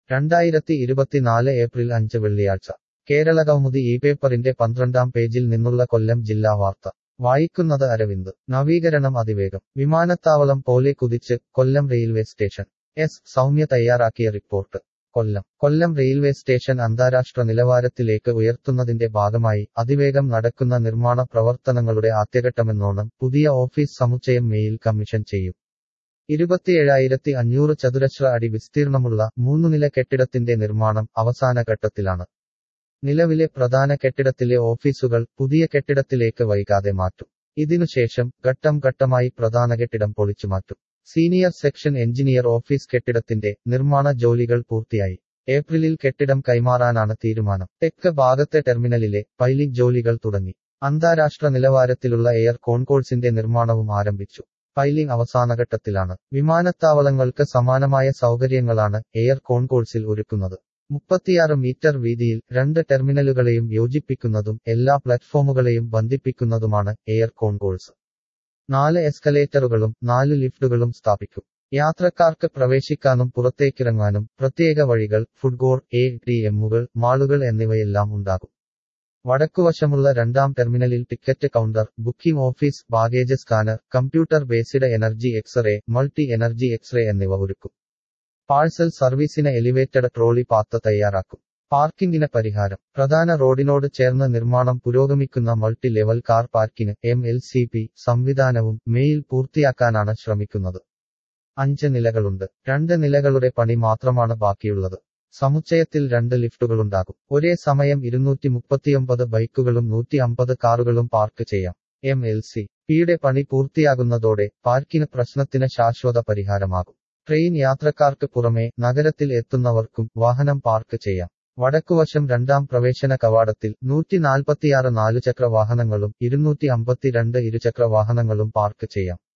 രണ്ടായിരത്തി ഇരുപത്തിനാല് ഏപ്രിൽ അഞ്ച് വെള്ളിയാഴ്ച കേരളകൗമുദി ഈ പേപ്പറിന്റെ പന്ത്രണ്ടാം പേജിൽ നിന്നുള്ള കൊല്ലം ജില്ലാ വാർത്ത വായിക്കുന്നത് അരവിന്ദ് നവീകരണം അതിവേഗം വിമാനത്താവളം പോലെ കുതിച്ച് Kollam railway station S Soumya തയ്യാറാക്കിയ report Kollam Kollam railway station അന്താരാഷ്ട്ര നിലവാരത്തിലേക്ക് ഉയർത്തുന്നതിന്റെ ഭാഗമായി അതിവേഗം നടക്കുന്ന നിർമ്മാണ പ്രവർത്തനങ്ങളുടെ ആദ്യഘട്ടമെന്നോണം പുതിയ ഓഫീസ് സമുച്ചയം മേയിൽ കമ്മീഷൻ ചെയ്യും ഇരുപത്തിയേഴായിരത്തി അഞ്ഞൂറ് ചതുരശ്ര അടി വിസ്തീർണമുള്ള മൂന്നുനില കെട്ടിടത്തിന്റെ നിർമ്മാണം അവസാന ഘട്ടത്തിലാണ് നിലവിലെ പ്രധാന കെട്ടിടത്തിലെ ഓഫീസുകൾ പുതിയ കെട്ടിടത്തിലേക്ക് വൈകാതെ മാറ്റും ഇതിനുശേഷം ഘട്ടം ഘട്ടമായി പ്രധാന കെട്ടിടം പൊളിച്ചുമാറ്റും സീനിയർ സെക്ഷൻ എഞ്ചിനീയർ ഓഫീസ് കെട്ടിടത്തിന്റെ നിർമ്മാണ ജോലികൾ പൂർത്തിയായി ഏപ്രിലിൽ കെട്ടിടം കൈമാറാനാണ് തീരുമാനം തെക്ക് ഭാഗത്തെ ടെർമിനലിലെ പൈലിംഗ് ജോലികൾ തുടങ്ങി അന്താരാഷ്ട്ര നിലവാരത്തിലുള്ള എയർ കോൺകോഴ്സിന്റെ നിർമ്മാണവും ആരംഭിച്ചു പൈലിംഗ് അവസാനഘട്ടത്തിലാണ് വിമാനത്താവളങ്ങൾക്ക് സമാനമായ സൗകര്യങ്ങളാണ് എയർ കോൺകോഴ്സിൽ ഒരുക്കുന്നത് മുപ്പത്തിയാറ് മീറ്റർ വീതിയിൽ രണ്ട് ടെർമിനലുകളെയും യോജിപ്പിക്കുന്നതും എല്ലാ പ്ലാറ്റ്ഫോമുകളെയും ബന്ധിപ്പിക്കുന്നതുമാണ് എയർ കോൺകോഴ്സ് നാല് എസ്കലേറ്ററുകളും നാല് ലിഫ്റ്റുകളും സ്ഥാപിക്കും യാത്രക്കാർക്ക് പ്രവേശിക്കാനും പുറത്തേക്കിറങ്ങാനും പ്രത്യേക വഴികൾ ഫുഡ് കോർട്ട് എ ടി എമ്മുകൾ മാളുകൾ എന്നിവയെല്ലാം ഉണ്ടാകും വടക്കുവശമുള്ള രണ്ടാം ടെർമിനലിൽ ticket counter booking office baggage scanner computer based energy x ray multi energy x ray എന്നിവ ഒരുക്കും പാഴ്സൽ സർവീസിന് എലിവേറ്റഡ് ട്രോളി പാത്ത് തയ്യാറാക്കും പാർക്കിംഗിന് പരിഹാരം പ്രധാന റോഡിനോട് ചേർന്ന് നിർമ്മാണം പുരോഗമിക്കുന്ന മൾട്ടി ലെവൽ കാർ പാർക്കിന് എം എൽ സി പി സംവിധാനവും മേയിൽ പൂർത്തിയാക്കാനാണ് ശ്രമിക്കുന്നത് അഞ്ച് നിലകളുണ്ട് രണ്ട് നിലകളുടെ പണി മാത്രമാണ് ബാക്കിയുള്ളത് സമുച്ചയത്തിൽ രണ്ട് ലിഫ്റ്റുകളുണ്ടാകും ഒരേ സമയം ഇരുന്നൂറ്റി മുപ്പത്തിയൊമ്പത് ബൈക്കുകളും നൂറ്റി അമ്പത് കാറുകളും പാർക്ക് ചെയ്യാം എം എൽ സി പിയുടെ പണി പൂർത്തിയാകുന്നതോടെ പാർക്കിന് പ്രശ്നത്തിന് ശാശ്വത പരിഹാരമാകും ട്രെയിൻ യാത്രക്കാർക്ക് പുറമെ നഗരത്തിൽ എത്തുന്നവർക്കും വാഹനം പാർക്ക് ചെയ്യാം വടക്കുവശം രണ്ടാം പ്രവേശന കവാടത്തിൽ നൂറ്റി നാൽപ്പത്തിയാറ് നാലുചക്ര വാഹനങ്ങളും ഇരുന്നൂറ്റി അമ്പത്തിരണ്ട് ഇരുചക്ര വാഹനങ്ങളും പാർക്ക് ചെയ്യാം